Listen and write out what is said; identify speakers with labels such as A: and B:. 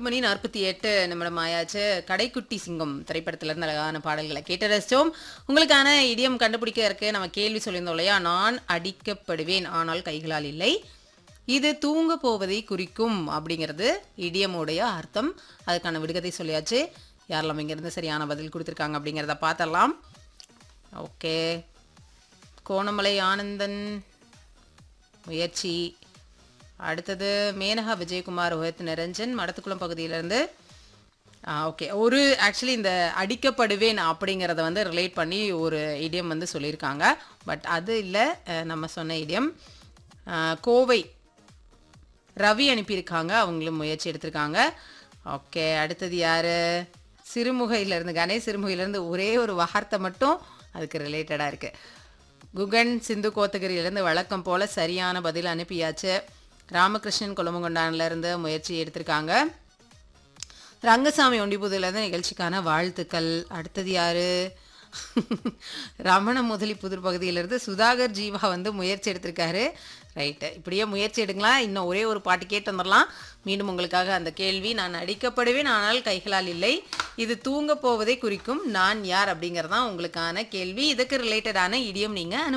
A: நான்கு மணி நாற்பத்தி எட்டு நிமிடம் ஆயாச்சு கடைக்குட்டி சிங்கம் திரைப்படத்துல இருந்து அழகான பாடல்களை கேட்டு ரசிச்சோம் உங்களுக்கான இடியம் கண்டுபிடிக்க இருக்கு நம்ம கேள்வி சொல்லியிருந்தோம் இல்லையா நான் அடிக்கப்படுவேன் ஆனால் கைகளால் இல்லை இது தூங்க போவதை குறிக்கும் அப்படிங்கிறது இடியமுடைய அர்த்தம் அதுக்கான விடுகதை சொல்லியாச்சு யாரெல்லாம் இங்கிருந்து சரியான பதில் கொடுத்துருக்காங்க அப்படிங்கிறத பார்த்தரலாம் ஓகே கோணமலை ஆனந்தன் முயற்சி அடுத்தது மேனகா விஜயகுமார் ரோஹித் நிரஞ்சன் மடத்துக்குளம் பகுதியிலேருந்து ஓகே ஒரு ஆக்சுவலி இந்த அடிக்கப்படுவேன் அப்படிங்கிறத வந்து ரிலேட் பண்ணி ஒரு இடியம் வந்து சொல்லியிருக்காங்க பட் அது இல்லை நம்ம சொன்ன இடியம் கோவை ரவி அனுப்பியிருக்காங்க அவங்களும் முயற்சி எடுத்திருக்காங்க ஓகே அடுத்தது யார் சிறுமுகையிலேருந்து கணேஷ் சிறுமுகையிலேருந்து ஒரே ஒரு வார்த்தை மட்டும் அதுக்கு ரிலேட்டடாக இருக்குது குகன் சிந்து கோத்தகிரியிலேருந்து வழக்கம் போல் சரியான பதில் அனுப்பியாச்சு ராமகிருஷ்ணன் கொலமங்கொண்டான்லேருந்து முயற்சி எடுத்திருக்காங்க ரங்கசாமி ஒண்டிபுதுலேருந்து நிகழ்ச்சிக்கான வாழ்த்துக்கள் அடுத்தது யாரு ரமண முதலி புதூர் பகுதியிலிருந்து சுதாகர் ஜீவா வந்து முயற்சி எடுத்திருக்காரு ரைட்டு இப்படியே முயற்சி எடுங்களா இன்னும் ஒரே ஒரு பாட்டு கேட்டு வந்துடலாம் மீண்டும் உங்களுக்காக அந்த கேள்வி நான் அடிக்கப்படுவேன் ஆனால் கைகளால் இல்லை இது தூங்க போவதை குறிக்கும் நான் யார் அப்படிங்கிறது தான் உங்களுக்கான கேள்வி இதுக்கு ரிலேட்டடான இடியம் நீங்கள்